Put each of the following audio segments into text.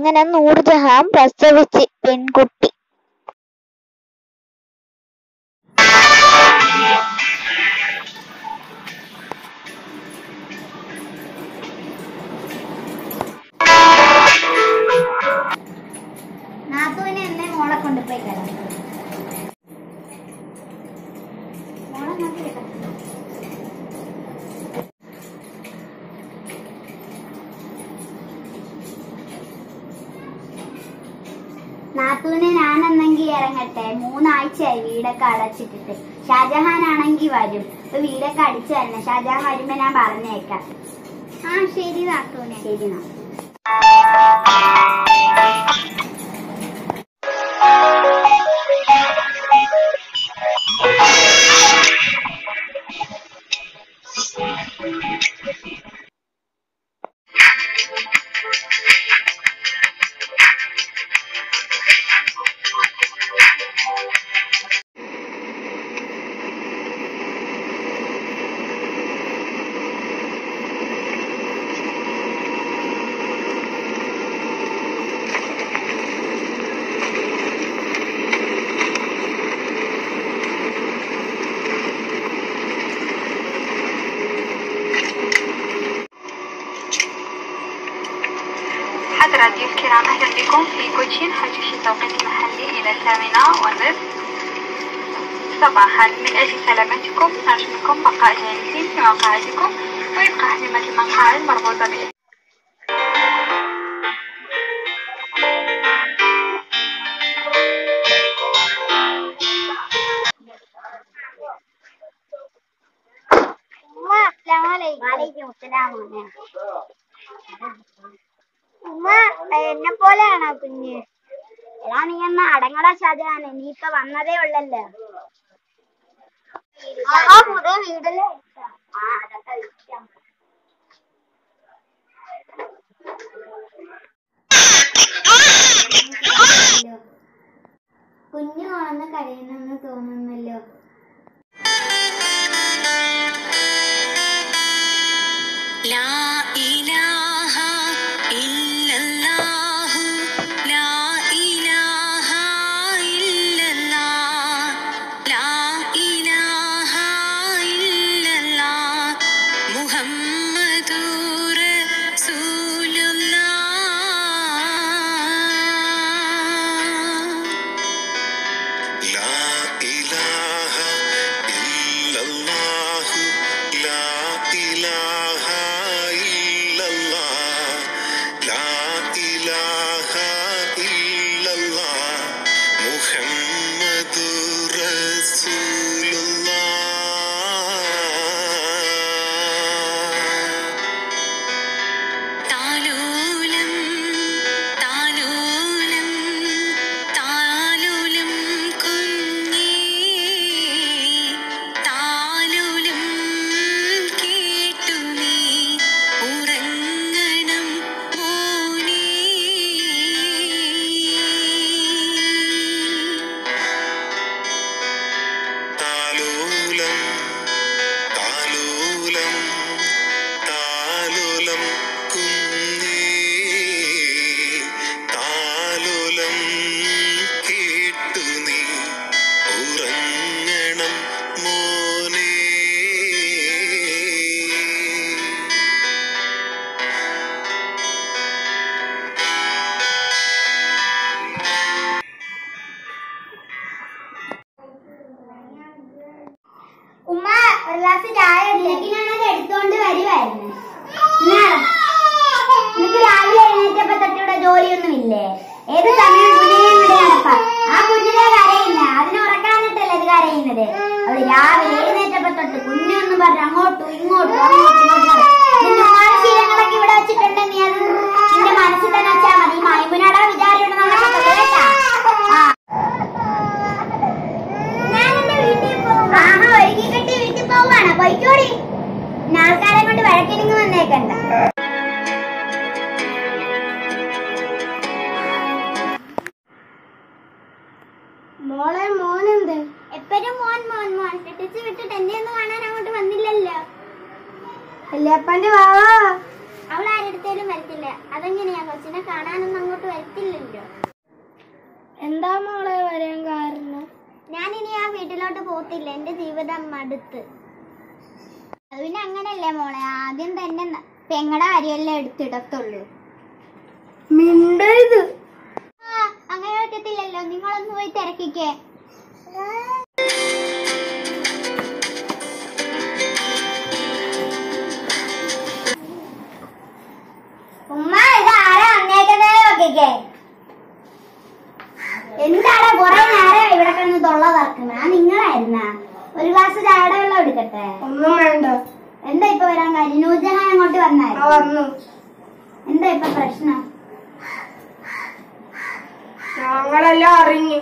അങ്ങനെ നൂർജഹാൻ പ്രസവിച്ച് പെൺകുട്ടി നാത്തുവിനെ എന്നെ മോളെ കൊണ്ടുപോയി കിടന്നു മോളെ നോക്കി കിടന്നു നാത്തൂനെ ഞാനെന്നെങ്കി ഇറങ്ങട്ടെ മൂന്നാഴ്ചയായി വീടൊക്കെ അടച്ചിട്ടിട്ട് ഷാജഹാൻ ആണെങ്കി വരും ഇപ്പൊ വീടൊക്കെ അടിച്ചു തന്നെ ഷാജഹാൻ വരുമ്പോ ഞാൻ പറഞ്ഞേക്കാം ആ ശരി നാത്തൂനെ ശരി നാ حضراتي الكرام أهلا بكم في كوتشين حجيش توقيت محلي إلى الثامنة والنصف صباحا من أجل سلامتكم نرجو منكم بقاء جالسين في مقاعدكم وإبقاء حزمة المقاعد مربوطة بإذن ഉമ്മ അസ്സലാമലൈക്കും ഉമ്മ എന്നെ പോലെയാണോ കുഞ്ഞ് എടാ നീ എന്നാ അടങ്ങടാ ഷാജഹാന് നീ ഇപ്പൊ വന്നതേ ഉള്ളല്ലോ ആ പുതിയ വീടല്ലേ ആ അതൊക്കെ വിൽക്കാം. കുഞ്ഞു വളർന്ന് കരയുന്നെന്ന് തോന്നുന്നല്ലോ لا إله إلا الله لا إله إلا الله لا إله إلا الله محمد رسول الله لا إله إلا الله لا إله إلا الله لا إله إلا الله محمد رسول الله താലോലം താലോലം താലോലം കുഞ്ഞേ താലോലം കേട്ടു നീ ഉറങ്ങണം മോനേ താലോലം താലോലം താലോലം കുഞ്ഞേ താലോലം കേട്ടു നീ ഉറങ്ങണം മോനേ ഉമ്മ ഒരു ഗ്ലാസ് ചായ ഇല്ലെങ്കിൽ ഞാനത് എടുത്തോണ്ട് വരുമായിരുന്നു എന്നാ, നിനക്ക് രാവിലെ എഴുന്നേറ്റപ്പോ തൊട്ടിവിടെ ജോലിയൊന്നും ഇല്ലേ ഏത് സമയം കുഞ്ഞിനെ ഇവിടെ നടപ്പാ ആ കുഞ്ഞിനെ കരയില്ല അതിനെ ഉറക്കാനിട്ടല്ലേ ഇത് കരയുന്നത് അവള് രാവിലെ എഴുന്നേറ്റപ്പോ തൊട്ട് കുഞ്ഞൊന്നും പറഞ്ഞ് അങ്ങോട്ടും ഇങ്ങോട്ടും അങ്ങോട്ടും ഇങ്ങോട്ടും നടക്കും. നിന്റെ ഉമ്മാടെ ശീലങ്ങളൊക്കെ ഇവിടെ വെച്ചിട്ടുണ്ട് നീ അത് നിന്റെ മനസ്സിൽ തന്നെ വെച്ചാ മതി ഈ മൈമുനാടാ വിചാരം ഇവിടെ നടക്കത്തുള്ളൂ കേട്ടാ ആ ഞാനെന്റെ വീട്ടിൽ പോകും ആഹാ ഒരുക്കി കെട്ടി വീട്ടിൽ പോവാണ് പോയിക്കോടി ഇന്ന് ആൾക്കാരെ കൊണ്ട് വഴക്കിനിങ്ങ് വന്നേക്കണ്ട മോളെ മോനെന്ത് എപ്പോഴും മോൻ മോൻ മോൻ കെട്ടിച്ച് വിട്ടിട്ട് എന്നെ ഒന്ന് കാണാൻ അങ്ങോട്ട് വന്നില്ലല്ലോ വല്യപ്പന്റെ വാവാ അവൾ ആരുടെ അടുത്തേലും വരത്തില്ല അതെങ്ങനെയാ കൊച്ചിനെ കാണാനൊന്നും അങ്ങോട്ട് വരത്തില്ലല്ലോ എന്താ മോളെ വരാൻ കാരണം ഞാൻ ഇനി ആ വീട്ടിലോട്ട് പോത്തില്ല എന്റെ ജീവിതം മടുത്ത് അത് പിന്നെ അങ്ങനല്ലേ മോളെ ആദ്യം തന്നെ ന- പെങ്ങടെ അരിയെല്ലാം എടുത്തിടത്തുള്ളൂ മിണ്ടരുത് ആ അങ്ങനെ പറ്റത്തില്ലല്ലോ നിങ്ങളൊന്ന് പോയി തിരക്കിക്കേ ഉമ്മ ഇത് ആരാ വന്നേക്കുന്നേ നോക്കിക്കേ എന്താണ് കൊറേ നേരം ഇവിടെ കിടന്ന് തൊള്ള തറക്കുന്നത് ആ നിങ്ങളായിരുന്ന ഒരു ഗ്ലാസ് ചായയുടെ വെള്ളം എടുക്കട്ടെ ഒന്നും വേണ്ട എന്താ ഇപ്പൊ വരാൻ കാര്യം നൂർജഹാൻ അങ്ങോട്ട് ആ വന്നായിരുന്നു വന്നു എന്താ ഇപ്പൊ പ്രശ്നം ഞങ്ങളെല്ലാം അറിഞ്ഞു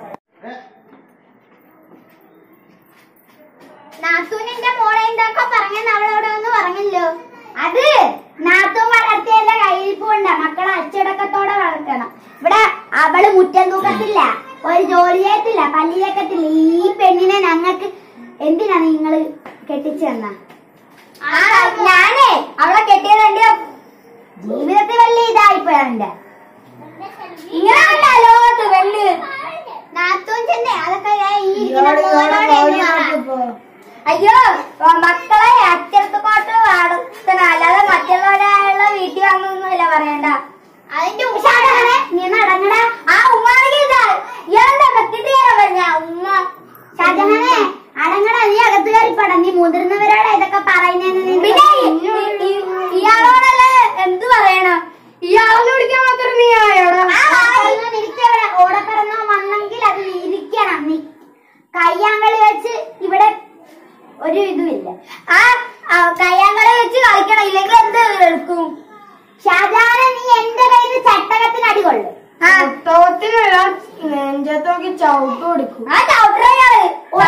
നാത്തൂനിന്റെ മോളെ എന്തൊക്കെ പറഞ്ഞെന്ന് അവളോട് ഒന്ന് പറഞ്ഞല്ലോ അത് നാത്തൂൻ വളർത്തിയല്ല കയ്യിൽ പോണ്ട മക്കളെ അച്ചടക്കത്തോടെ വളർത്തണം ഇവിടെ അവള് മുറ്റം തൂക്കത്തില്ല ഒരു ജോലി ചെയ്യത്തില്ല പല്ലി വെക്കത്തില്ല ഈ പെണ്ണിനെ ഞങ്ങൾക്ക് എന്തിനാ നിങ്ങള് കെട്ടിച്ചു തന്ന ഞാനേ അവളെ കെട്ടിയത് എന്റെ ജീവിതത്തിൽ വലിയ ഇതായിപ്പോയാ എന്റെ ഇങ്ങനെയല്ല ലോകത്ത് വെള്ളി നാത്തൂൻ ചെന്നേ അതൊക്കെ ഞാൻ ഈ ഇരിക്കുന്ന മോനോട് എന്നെ പറ. അയ്യോ മക്കളെ അച്ചടക്കോട്ട് വളർത്തണം അല്ലാതെ മറ്റുള്ളവരായുള്ള വീട്ടിൽ വന്നൊന്നുമില്ല പറയണ്ട അതിന്റെ ഉഷാറാണ് നീ നടങ്ങട ആ ഉമ്മാണെങ്കിൽ ഇതാ ഇയാളുടെ അകത്തിട്ട് കയറാൻ പറഞ്ഞ ഉമ്മ ഷാജഹാനെ അടങ്ങട നീ അകത്ത് കയറിപ്പട നീ മുതിർന്നവരോട് ഇതൊക്കെ പറയുന്നതെന്ന് പിന്നെ ഈ- ഈ- ഇയാളോടല്ലേ എന്ത് പറയണം ഇയാളെ വിളിക്കാൻ മാത്രം നീ ആയോടാ ഓടപ്പിറന്നോ വന്നെങ്കിൽ അത് ഇരിക്കണം നീ കയ്യാങ്കളി വെച്ച് ഇവിടെ ഒരു ഇതുമില്ല ആ ആ, കയ്യാങ്കളി വെച്ച് കളിക്കണം ഇല്ലെങ്കിൽ എന്ത് എടുക്കും ഷാജാന നീ എന്റെ കയ്യിൽ ചട്ടകത്തിന് അടി കൊള്ളും ആ പുസ്തകത്തിനല്ല നെഞ്ചത്തോക്ക് ചവിട്ട് കൊടുക്കും ആ ചവിട്ടറയാള്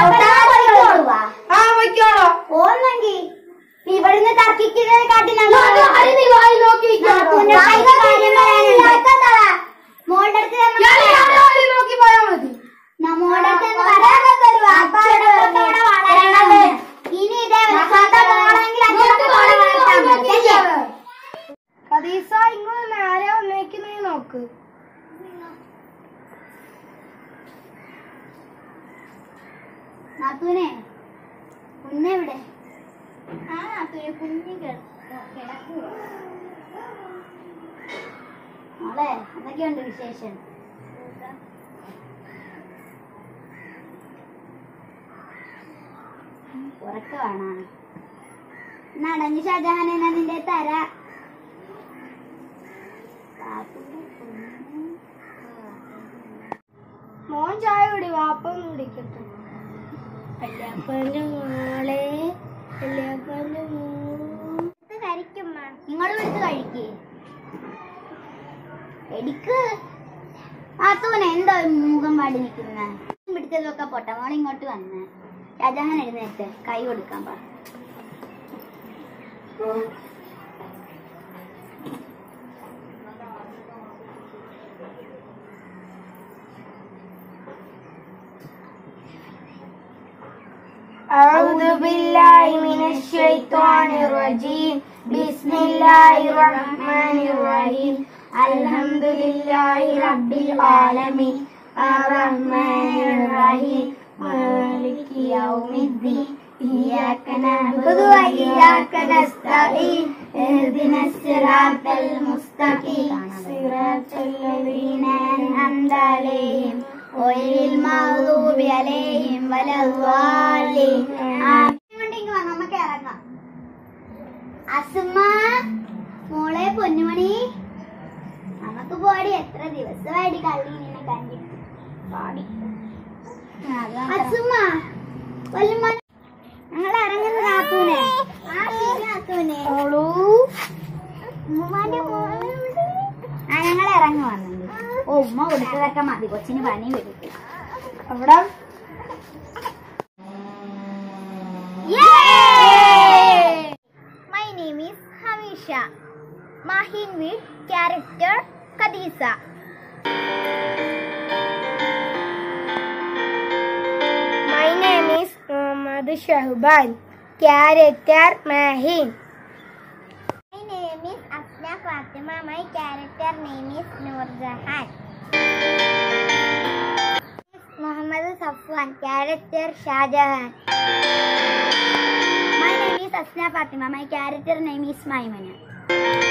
ആ വയ്ക്കോളോ ഓന്നെങ്കി ഇവിടുന്ന് തർക്കിക്കുന്നത് കാട്ടി മോളുടെ അടുത്ത് ചെന്ന് ഇയാള് നോക്കി പോയാ മതി നമ്മോട് ചെന്ന് അച്ചടക്കത്തോടെ വളരണം. ഇനി ഇതേ സ്വന്തം മോളെങ്കിൽ അച്ചടക്കത്തോടെ വളർത്താൻ മതി. ശരിയോ? കദീസ ഇങ്ങള് നേരെ വന്നേക്കുന്നേ നോക്ക് നാത്തൂനെ കുഞ്ഞെവിടെ ആ നാത്തൂനെ കുഞ്ഞ് കിടക്കുക മോളെ എന്തൊക്കെയുണ്ട് വിശേഷം ഉറക്കമാണോ നടഞ്ഞ് ഷാജഹാനെ ഞാൻ നിന്റെ തര മോൻ ചായ കുടി വാപ്പ ഒന്ന് കുടിക്കട്ടെ വല്യാപ്പന്റെ മോളെ വല്യാപ്പന്റെ മോൾ കഴിക്കും നിങ്ങളും എടുത്ത് കഴിക്കേ എടിക്ക് ആത്തൂനെ എന്തോ മുഖം പാടി നിൽക്കുന്ന പിടിച്ചതൊക്കെ പോട്ടെ മോൾ ഇങ്ങോട്ട് വന്ന് ഷാജഹാൻ എഴുന്നേറ്റ് കൈ കൊടുക്കാൻ പറ أعوذ بالله من الشيطان الرجيم بسم الله الرحمن الرحيم الحمد لله رب العالمين الرحمن الرحيم مالك يوم الدين إياك نعبد وإياك نستعين اهدنا الصراط المستقيم صراط الذين أنعمت عليهم غير المغضوب عليهم ولا الضالين ഇങ്ങോട്ടേക്ക് വാ നമുക്ക് ഇറങ്ങാം അസുമ മോളെ പൊന്നുമണി നമുക്ക് പോടി എത്ര ദിവസമായിട്ട് കള്ളി നിന്നെ കണ്ടിട്ട് പാടി അസുമ വല്ലുമ്മ ഞങ്ങൾ ഇറങ്ങുന്ന നാത്തൂനെ ആ ശരി നാത്തൂനെ ഉമ്മാന്റെ മോളെ ഇവിടെ. ആ ഞങ്ങൾ ഇറങ്ങി വന്നത് ഓ ഉമ്മ കൊടുത്തതൊക്കെ മതി കൊച്ചിന് പനി വരും അവിടെ My name is Hamisha. Mahin with character Kadisa. My name is Muhammad Shahban. Character Mahin. My name is Asna Noorjahan Muhammad Safwan character Shahjahan my name is Asna Fathima my character name is Maimana